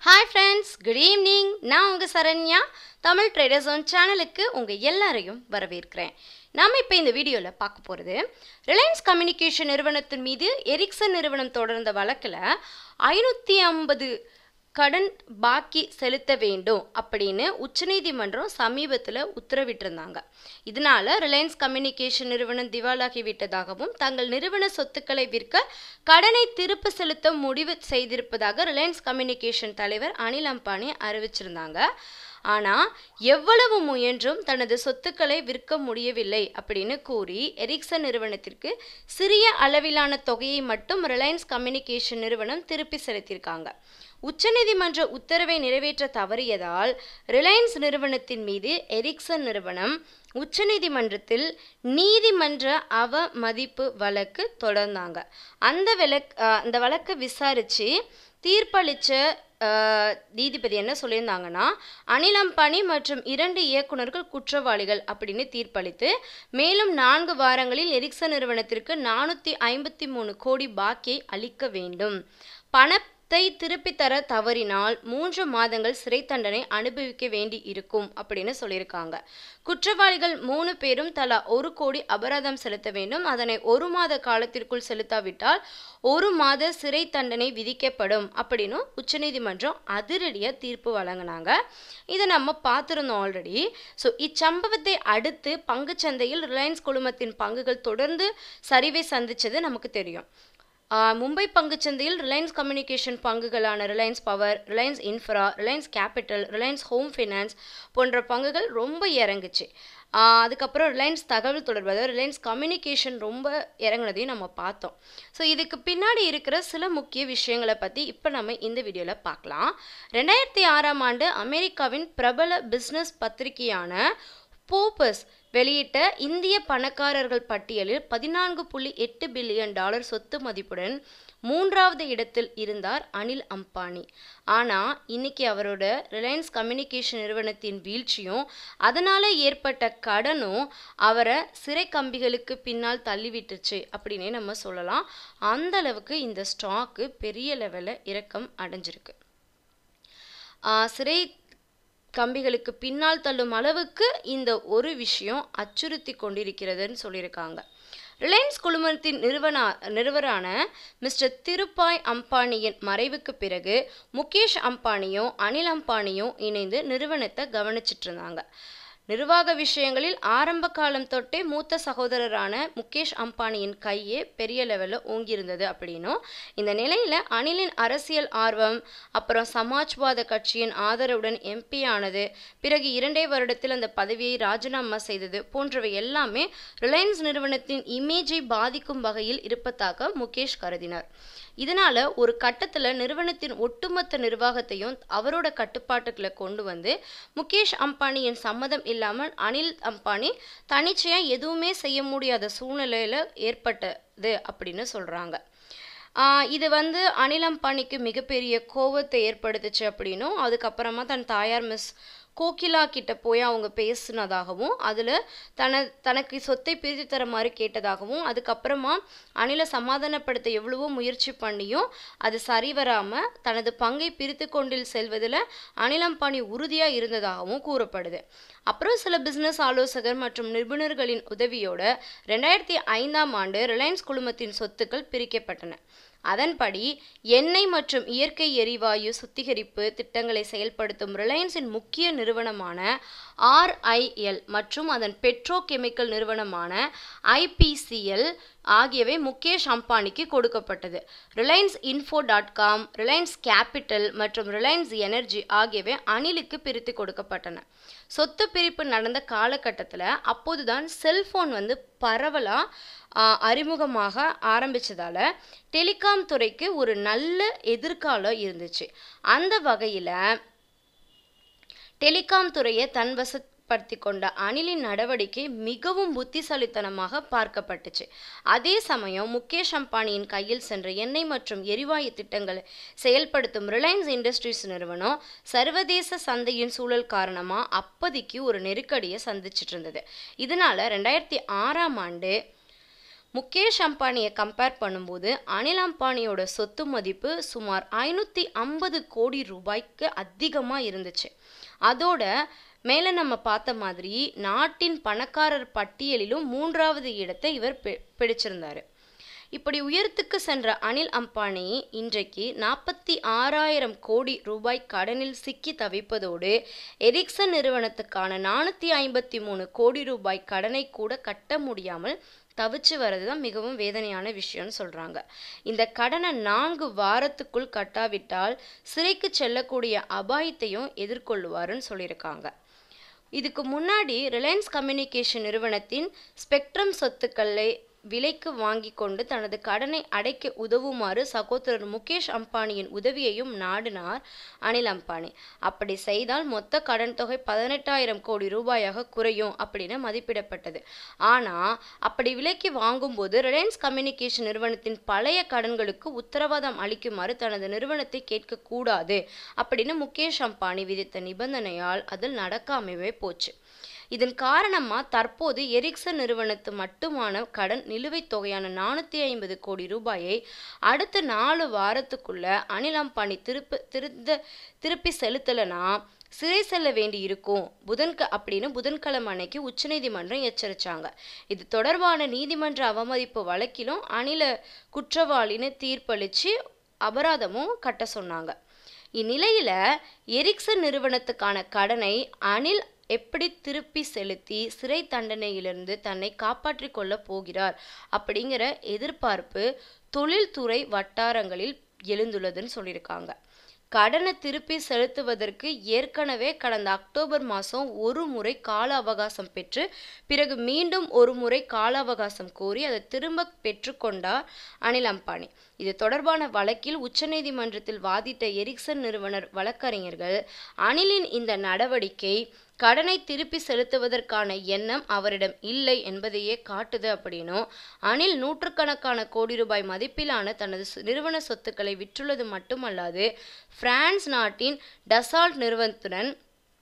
Hi friends good evening நான் உங்கள் Saranya Tamil traders one சேனலுக்கு உங்கள் எல்லாரையும் வரவேற்கிறேன் நாம் இப்போ இந்த வீடியோவில் பார்க்க போகிறது ரிலையன்ஸ் கம்யூனிகேஷன் நிறுவனத்தின் மீது எரிக்சன் நிறுவனம் தொடர்ந்த வழக்கில் ஐநூற்றி ஐம்பது கடன் பாக்கி செலுத்த வேண்டும் அப்படின்னு உச்சநீதிமன்றம் சமீபத்தில் உத்தரவிட்டிருந்தாங்க இதனால ரிலையன்ஸ் கம்யூனிகேஷன் நிறுவனம் திவாலாகி விட்டதாகவும் தங்கள் நிறுவன சொத்துக்களை விற்க கடனை திருப்ப செலுத்த முடிவு செய்திருப்பதாக ரிலையன்ஸ் கம்யூனிகேஷன் தலைவர் அனில் அம்பானி அறிவிச்சிருந்தாங்க ஆனால் எவ்வளவு முயன்றும் தனது சொத்துக்களை விற்க முடியவில்லை அப்படின்னு கூறி எரிக்சன் நிறுவனத்திற்கு சிறிய அளவிலான தொகையை மட்டும் ரிலையன்ஸ் கம்யூனிகேஷன் நிறுவனம் திருப்பி செலுத்தியிருக்காங்க உச்சநீதிமன்ற உத்தரவை நிறைவேற்ற தவறியதால் ரிலையன்ஸ் நிறுவனத்தின் மீது எரிக்சன் நிறுவனம் உச்சநீதிமன்றத்தில் நீதிமன்ற அவமதிப்பு வழக்கு தொடர்ந்தாங்க அந்த விளக் அந்த வழக்கை விசாரித்து தீர்ப்பளித்த நீதிபதி என்ன சொல்லியிருந்தாங்கன்னா அனில் அம்பானி மற்றும் இரண்டு இயக்குநர்கள் குற்றவாளிகள் அப்படின்னு தீர்ப்பளித்து மேலும் நான்கு வாரங்களில் எரிக்சன் நிறுவனத்திற்கு நானூற்றி ஐம்பத்தி மூணு கோடி பாக்கியை அளிக்க வேண்டும் பண த்தை திருப்பி தர தவறினால் மூன்று மாதங்கள் சிறை தண்டனை அனுபவிக்க வேண்டி இருக்கும் அப்படின்னு சொல்லியிருக்காங்க குற்றவாளிகள் மூணு பேரும் தலா ஒரு கோடி அபராதம் செலுத்த வேண்டும் அதனை ஒரு மாத காலத்திற்குள் செலுத்தாவிட்டால் ஒரு மாத சிறை தண்டனை விதிக்கப்படும் அப்படின்னு உச்சநீதிமன்றம் அதிரடியாக தீர்ப்பு வழங்கினாங்க இதை நம்ம பார்த்துருந்தோம் ஆல்ரெடி ஸோ இச்சம்பவத்தை அடுத்து பங்குச்சந்தையில் ரிலையன்ஸ் குழுமத்தின் பங்குகள் தொடர்ந்து சரிவை சந்திச்சது நமக்கு தெரியும் மும்பை பங்குச்சந்தையில் ரிலையன்ஸ் கம்யூனிகேஷன் பங்குகளான Reliance Power Reliance Infra Reliance Capital Reliance Home Finance போன்ற பங்குகள் ரொம்ப இறங்குச்சு அதுக்கப்புறம் ரிலையன்ஸ் தகவல் தொடர்பு அதாவது ரிலையன்ஸ் கம்யூனிகேஷன் ரொம்ப இறங்குனதையும் நம்ம பார்த்தோம் ஸோ இதுக்கு பின்னாடி இருக்கிற சில முக்கிய விஷயங்களை பற்றி இப்போ நம்ம இந்த வீடியோவில் பார்க்கலாம் ரெண்டாயிரத்தி ஆறாம் ஆண்டு அமெரிக்காவின் பிரபல பிஸ்னஸ் பத்திரிகையான போப்பஸ் வெளியிட்ட இந்திய பணக்காரர்கள் பட்டியலில் பதினான்கு புள்ளி எட்டு பில்லியன் டாலர் சொத்து மதிப்புடன் மூன்றாவது இடத்தில் இருந்தார் அனில் அம்பானி ஆனால் இன்னைக்கு அவரோட ரிலையன்ஸ் கம்யூனிகேஷன் நிறுவனத்தின் வீழ்ச்சியும் அதனால் ஏற்பட்ட கடனும் அவரை சிறை கம்பிகளுக்கு பின்னால் தள்ளிவிட்டுச்சு அப்படின்னே நம்ம சொல்லலாம் அந்த அளவுக்கு இந்த ஸ்டாக்கு பெரிய லெவலில் இறக்கம் அடைஞ்சிருக்கு சிறை கம்பிகளுக்கு பின்னால் தள்ளும் அளவுக்கு இந்த ஒரு விஷயம் அச்சுறுத்தி கொண்டிருக்கிறதுன்னு சொல்லியிருக்காங்க ரிலையன்ஸ் குழுமத்தின் நிறுவன நிறுவரான மிஸ்டர் திருப்பாய் அம்பானியின் மறைவுக்கு பிறகு முகேஷ் அம்பானியும் அனில் அம்பானியும் இணைந்து நிறுவனத்தை கவனிச்சிட்டு இருந்தாங்க நிர்வாக விஷயங்களில் ஆரம்ப காலம் தொட்டே மூத்த சகோதரரான முகேஷ் அம்பானியின் கையே பெரிய லெவலில் ஓங்கியிருந்தது அப்படின்னும் இந்த நிலையில் அனிலின் அரசியல் ஆர்வம் அப்புறம் சமாஜ்வாத கட்சியின் ஆதரவுடன் எம்பி ஆனது பிறகு இரண்டே வருடத்தில் அந்த பதவியை ராஜினாமா செய்தது போன்றவை எல்லாமே ரிலையன்ஸ் நிறுவனத்தின் இமேஜை பாதிக்கும் வகையில் இருப்பதாக முகேஷ் கருதினார் இதனால ஒரு கட்டத்தில் நிறுவனத்தின் ஒட்டுமொத்த நிர்வாகத்தையும் அவரோட கட்டுப்பாட்டுக்குள்ள கொண்டு வந்து முகேஷ் அம்பானியின் சம்மதம் இல்லாமல் அனில் அம்பானி தனிச்சையாக எதுவுமே செய்ய முடியாத சூழ்நிலையில் ஏற்பட்டது அப்படின்னு சொல்கிறாங்க இது வந்து அனில் அம்பானிக்கு மிகப்பெரிய கோபத்தை ஏற்படுத்துச்சு அப்படின்னும் அதுக்கப்புறமா தன் தாயார் மிஸ் கோகிலா கிட்ட போய் அவங்க பேசினதாகவும் அதில் தன தனக்கு சொத்தை பிரித்து தர மாதிரி கேட்டதாகவும் அதுக்கப்புறமா அணிலை சமாதானப்படுத்த எவ்வளவோ முயற்சி பண்ணியும் அது சரிவராமல் தனது பங்கை பிரித்து கொண்டில் செல்வதில் அனிலம்பாணி உறுதியாக இருந்ததாகவும் கூறப்படுது அப்புறம் சில பிஸ்னஸ் ஆலோசகர் மற்றும் நிபுணர்களின் உதவியோட ரெண்டாயிரத்தி ஐந்தாம் ஆண்டு ரிலையன்ஸ் குழுமத்தின் சொத்துக்கள் பிரிக்கப்பட்டன அதன்படி எண்ணெய் மற்றும் இயற்கை எரிவாயு சுத்திகரிப்பு திட்டங்களை செயல்படுத்தும் ரிலையன்ஸின் முக்கிய நிறுவனமான ஆர்ஐஎல் மற்றும் அதன் பெட்ரோ கெமிக்கல் நிறுவனமான ஐபிசிஎல் ஆகியவை முகேஷ் அம்பானிக்கு கொடுக்கப்பட்டது Reliance Info dot com Reliance Capital மற்றும் ரிலையன்ஸ் எனர்ஜி ஆகியவை அணிலுக்கு பிரித்து கொடுக்கப்பட்டன சொத்து பிரிப்பு நடந்த காலகட்டத்தில் அப்போதுதான் செல்போன் வந்து பரவலாக அறிமுகமாக ஆரம்பித்ததால் டெலிகாம் துறைக்கு ஒரு நல்ல எதிர்காலம் இருந்துச்சு அந்த வகையில் டெலிகாம் துறையை தன் வசப்படுத்தி கொண்ட அணிலின் நடவடிக்கை மிகவும் புத்திசாலித்தனமாக பார்க்கப்பட்டுச்சு அதே சமயம் முகேஷ் அம்பானியின் கையில் சென்ற எண்ணெய் மற்றும் எரிவாயு திட்டங்களை செயல்படுத்தும் ரிலையன்ஸ் இண்டஸ்ட்ரீஸ் நிறுவனம் சர்வதேச சந்தையின் சூழல் காரணமாக அப்போதைக்கு ஒரு நெருக்கடியை சந்திச்சிட்டு இருந்தது இதனால ரெண்டாயிரத்தி ஆறாம் ஆண்டு முகேஷ் அம்பானியை கம்பேர் பண்ணும்போது அனில் அம்பானியோட சொத்து மதிப்பு சுமார் ஐநூற்றி ஐம்பது கோடி ரூபாய்க்கு அதிகமாக இருந்துச்சு அதோட மேலே நம்ம பார்த்த மாதிரி நாட்டின் பணக்காரர் பட்டியலிலும் மூன்றாவது இடத்தை இவர் பி பிடிச்சிருந்தாரு இப்படி உயரத்துக்கு சென்ற அனில் அம்பானி இன்றைக்கு நாற்பத்தி ஆறாயிரம் கோடி ரூபாய் கடனில் சிக்கி தவிப்பதோடு எரிக்சன் நிறுவனத்துக்கான நானூற்றி ஐம்பத்தி மூணு கோடி ரூபாய் கடனை கூட கட்ட முடியாமல் தவிச்சு வர்றது தான் மிகவும் வேதனையான விஷயம்னு சொல்கிறாங்க இந்த கடனை நான்கு வாரத்துக்குள் கட்டாவிட்டால் சிறைக்கு செல்லக்கூடிய அபாயத்தையும் எதிர்கொள்ளுவாருன்னு சொல்லியிருக்காங்க இதுக்கு முன்னாடி ரிலையன்ஸ் கம்யூனிகேஷன் நிறுவனத்தின் ஸ்பெக்ட்ரம் சொத்துக்களை விலைக்கு வாங்கி கொண்டு தனது கடனை அடைக்க உதவுமாறு சகோதரர் முகேஷ் அம்பானியின் உதவியையும் நாடினார் அனில் அம்பானி அப்படி செய்தால் மொத்த கடன் தொகை பதினெட்டாயிரம் கோடி ரூபாயாக குறையும் அப்படின்னு மதிப்பிடப்பட்டது ஆனால் அப்படி விலைக்கு வாங்கும்போது ரிலையன்ஸ் கம்யூனிகேஷன் நிறுவனத்தின் பழைய கடன்களுக்கு உத்தரவாதம் அளிக்குமாறு தனது நிறுவனத்தை கேட்கக்கூடாது அப்படின்னு முகேஷ் அம்பானி விதித்த நிபந்தனையால் அதில் நடக்காமவே போச்சு இதன் காரணமாக தற்போது எரிக்சன் நிறுவனத்து மட்டுமான கடன் நிலுவைத் தொகையான நானூற்றி ஐம்பது கோடி ரூபாயை அடுத்த நாலு வாரத்துக்குள்ள அனில் அம்பானி திருப்பி திருந்த திருப்பி செலுத்தலைன்னா சிறை செல்ல வேண்டி இருக்கும் புதன்க அப்படின்னு புதன்கிழமை அன்னைக்கு உச்சநீதிமன்றம் எச்சரிச்சாங்க இது தொடர்பான நீதிமன்ற அவமதிப்பு வழக்கிலும் அனில குற்றவாளின்னு தீர்ப்பளித்து அபராதமும் கட்ட சொன்னாங்க இந்நிலையில எரிக்சன் நிறுவனத்துக்கான கடனை அனில் எப்படி திருப்பி செலுத்தி சிறை தண்டனையிலிருந்து தன்னை காப்பாற்றிக் கொள்ளப் போகிறார் அப்படிங்கிற எதிர்பார்ப்பு தொழில்துறை வட்டாரங்களில் எழுந்துள்ளதுன்னு சொல்லியிருக்காங்க கடனை திருப்பி செலுத்துவதற்கு ஏற்கனவே கடந்த அக்டோபர் மாதம் ஒரு முறை கால அவகாசம் பெற்று பிறகு மீண்டும் ஒரு முறை கால அவகாசம் கோரி அதை திரும்ப பெற்றுக்கொண்டார் அனில் அம்பானி இது தொடர்பான வழக்கில் உச்சநீதிமன்றத்தில் வாதிட்ட எரிக்சன் நிறுவனர் வழக்கறிஞர்கள் அனிலின் இந்த நடவடிக்கை கடனை திருப்பி செலுத்துவதற்கான எண்ணம் அவரிடம் இல்லை என்பதையே காட்டுது அப்படின்னும் அனில் நூற்றுக்கணக்கான கோடி ரூபாய் மதிப்பிலான தனது சு- நிறுவன சொத்துக்களை விற்றுள்ளது மட்டுமல்லாது பிரான்ஸ் நாட்டின் டசால்ட் நிறுவனத்துடன்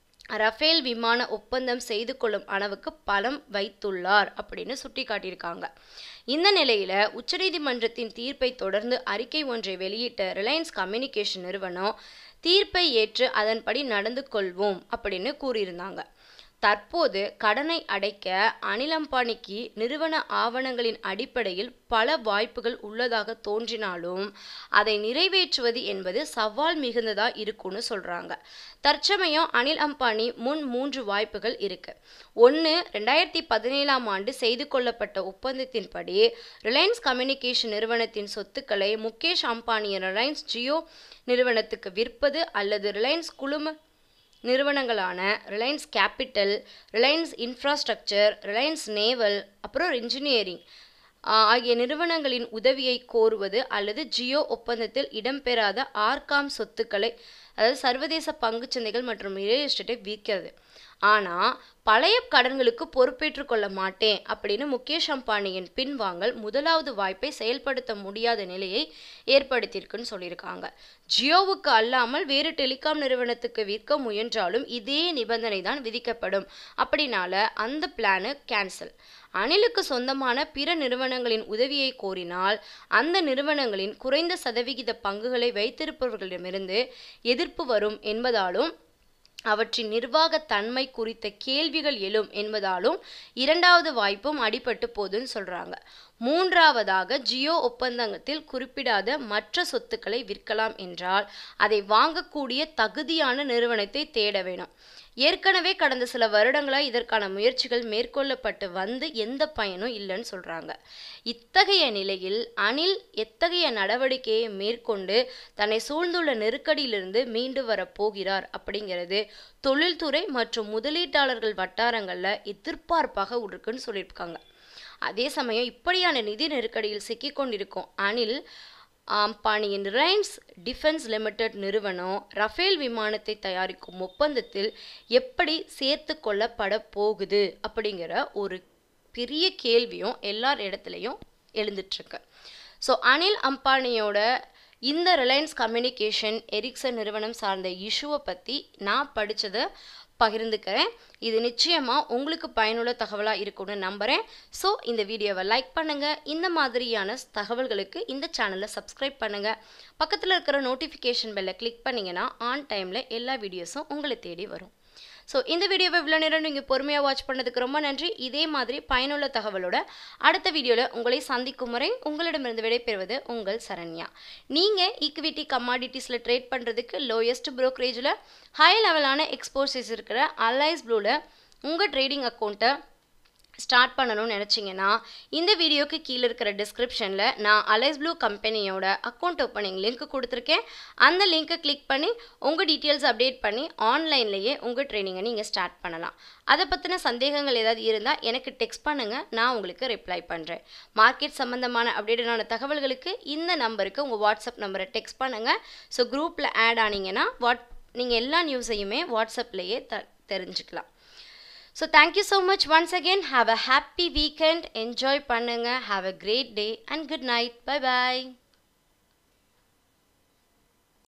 ரஃபேல் விமான ஒப்பந்தம் செய்து கொள்ளும் அளவுக்கு பலம் வைத்துள்ளார் அப்படின்னு சுட்டி காட்டியிருக்காங்க இந்த நிலையில உச்சநீதிமன்றத்தின் தீர்ப்பை தொடர்ந்து அறிக்கை ஒன்றை வெளியிட்ட ரிலையன்ஸ் கம்யூனிகேஷன் நிறுவனம் தீர்ப்பை ஏற்று அதன்படி நடந்து கொள்வோம் அப்படின்னு கூறியிருந்தாங்க தற்போது கடனை அடைக்க அனில் அம்பானிக்கு நிறுவன ஆவணங்களின் அடிப்படையில் பல வாய்ப்புகள் உள்ளதாக தோன்றினாலும் அதை நிறைவேற்றுவது என்பது சவால் மிகுந்ததா இருக்கும்னு சொல்றாங்க தற்சமயம் அனில் அம்பானி முன் மூன்று வாய்ப்புகள் இருக்கு ஒன்று ரெண்டாயிரத்தி பதினேழாம் ஆண்டு செய்து கொள்ளப்பட்ட ஒப்பந்தத்தின்படி ரிலையன்ஸ் கம்யூனிகேஷன் நிறுவனத்தின் சொத்துக்களை முகேஷ் அம்பானியின் ரிலையன்ஸ் ஜியோ நிறுவனத்துக்கு விற்பது அல்லது ரிலையன்ஸ் குழும நிறுவனங்களான Reliance Capital Reliance Infrastructure Reliance Naval அப்புறம் இன்ஜினியரிங் ஆகிய நிறுவனங்களின் உதவியை கோருவது அல்லது ஜியோ ஒப்பந்தத்தில் இடம்பெறாத ஆர்காம் சொத்துக்களை அதாவது சர்வதேச பங்குச்சந்தைகள் மற்றும் ரியல் எஸ்டேட்டை விற்கிறது ஆனால் பழைய கடன்களுக்கு பொறுப்பேற்றுக் கொள்ள மாட்டேன் அப்படின்னு முகேஷ் அம்பானியின் பின்வாங்கல் முதலாவது வாய்ப்பை செயல்படுத்த முடியாத நிலையை ஏற்படுத்தியிருக்குன்னு சொல்லியிருக்காங்க ஜியோவுக்கு அல்லாமல் வேறு டெலிகாம் நிறுவனத்துக்கு விற்க முயன்றாலும் இதே நிபந்தனை தான் விதிக்கப்படும் அப்படினால அந்த பிளானு கேன்சல் அனிலுக்கு சொந்தமான பிற நிறுவனங்களின் உதவியை கோரினால் அந்த நிறுவனங்களின் குறைந்த சதவிகித பங்குகளை வைத்திருப்பவர்களிடமிருந்து எதிர்ப்பு வரும் என்பதாலும் அவற்றின் நிர்வாகத் தன்மை குறித்த கேள்விகள் எழும் என்பதாலும் இரண்டாவது வாய்ப்பும் அடிபட்டு போகுதுன்னு சொல்றாங்க மூன்றாவதாக ஜியோ ஒப்பந்தத்தில் குறிப்பிடாத மற்ற சொத்துக்களை விற்கலாம் என்றால் அதை வாங்கக்கூடிய தகுதியான நிறுவனத்தை தேட வேணும் ஏற்கனவே கடந்த சில வருடங்களாக இதற்கான முயற்சிகள் மேற்கொள்ளப்பட்டு வந்து எந்த பயனும் இல்லைன்னு சொல்றாங்க இத்தகைய நிலையில் அனில் எத்தகைய நடவடிக்கையை மேற்கொண்டு தன்னை சூழ்ந்துள்ள நெருக்கடியிலிருந்து மீண்டு வரப் போகிறார் அப்படிங்கிறது தொழில்துறை மற்றும் முதலீட்டாளர்கள் வட்டாரங்களில் எதிர்பார்ப்பாக இருக்குன்னு சொல்லியிருக்காங்க அதே சமயம் இப்படியான நிதி நெருக்கடியில் சிக்கிக்கொண்டிருக்கும் அனில் அம்பானியின் ரிலையன்ஸ் டிஃபென்ஸ் லிமிடெட் நிறுவனம் ரஃபேல் விமானத்தை தயாரிக்கும் ஒப்பந்தத்தில் எப்படி சேர்த்து கொள்ளப்பட போகுது அப்படிங்கிற ஒரு பெரிய கேள்வியும் எல்லார் இடத்துலையும் எழுந்துட்டுருக்கு ஸோ அனில் அம்பானியோட இந்த ரிலையன்ஸ் கம்யூனிகேஷன் எரிக்சன் நிறுவனம் சார்ந்த இஷ்யூவை பற்றி நான் படித்ததை பகிர்ந்துக்கிறேன் இது நிச்சயமாக உங்களுக்கு பயனுள்ள தகவலாக இருக்கும்னு நம்புகிறேன் ஸோ இந்த வீடியோவை லைக் பண்ணுங்கள் இந்த மாதிரியான தகவல்களுக்கு இந்த சேனலை சப்ஸ்கிரைப் பண்ணுங்கள் பக்கத்தில் இருக்கிற நோட்டிஃபிகேஷன் பெல்லை கிளிக் பண்ணிங்கன்னா ஆன் டைமில் எல்லா வீடியோஸும் உங்களை தேடி வரும் ஸோ இந்த வீடியோவை இவ்வளோ நேரம் நீங்கள் பொறுமையாக வாட்ச் பண்ணதுக்கு ரொம்ப நன்றி இதே மாதிரி பயனுள்ள தகவலோட அடுத்த வீடியோவில் உங்களை சந்திக்கும் முறை உங்களிடமிருந்து விடைபெறுவது உங்கள் சரண்யா நீங்கள் ஈக்விட்டி கமாடிட்டிஸில் ட்ரேட் பண்ணுறதுக்கு லோயஸ்ட் ப்ரோக்கரேஜில் ஹை லெவலான எக்ஸ்போர்சஸ் இருக்கிற அலைஸ் ப்ளூவில் உங்கள் ட்ரேடிங் அக்கௌண்ட்டை ஸ்டார்ட் பண்ணணும்னு நினச்சிங்கன்னா இந்த வீடியோக்கு கீழே இருக்கிற டிஸ்கிரிப்ஷனில் நான் அலைஸ் ப்ளூ கம்பெனியோட அக்கௌண்ட் ஓப்பனிங் லிங்க் கொடுத்துருக்கேன் அந்த லிங்க்கை கிளிக் பண்ணி உங்கள் டீட்டெயில்ஸ் அப்டேட் பண்ணி ஆன்லைன்லேயே உங்கள் ட்ரைனிங்கை நீங்கள் ஸ்டார்ட் பண்ணலாம் அதை பற்றின சந்தேகங்கள் ஏதாவது இருந்தால் எனக்கு டெக்ஸ்ட் பண்ணுங்கள் நான் உங்களுக்கு ரிப்ளை பண்ணுறேன் மார்க்கெட் சம்மந்தமான அப்டேட்டடான தகவல்களுக்கு இந்த நம்பருக்கு உங்கள் வாட்ஸ்அப் நம்பரை டெக்ஸ்ட் பண்ணுங்கள் ஸோ குரூப்பில் ஆட் ஆனீங்கன்னா வாட் நீங்கள் எல்லா நியூஸையுமே வாட்ஸ்அப்லேயே த தெரிஞ்சுக்கலாம் So thank you so much once again. Have a happy weekend. Enjoy பண்ணுங்க. Have a great day and good night. Bye bye.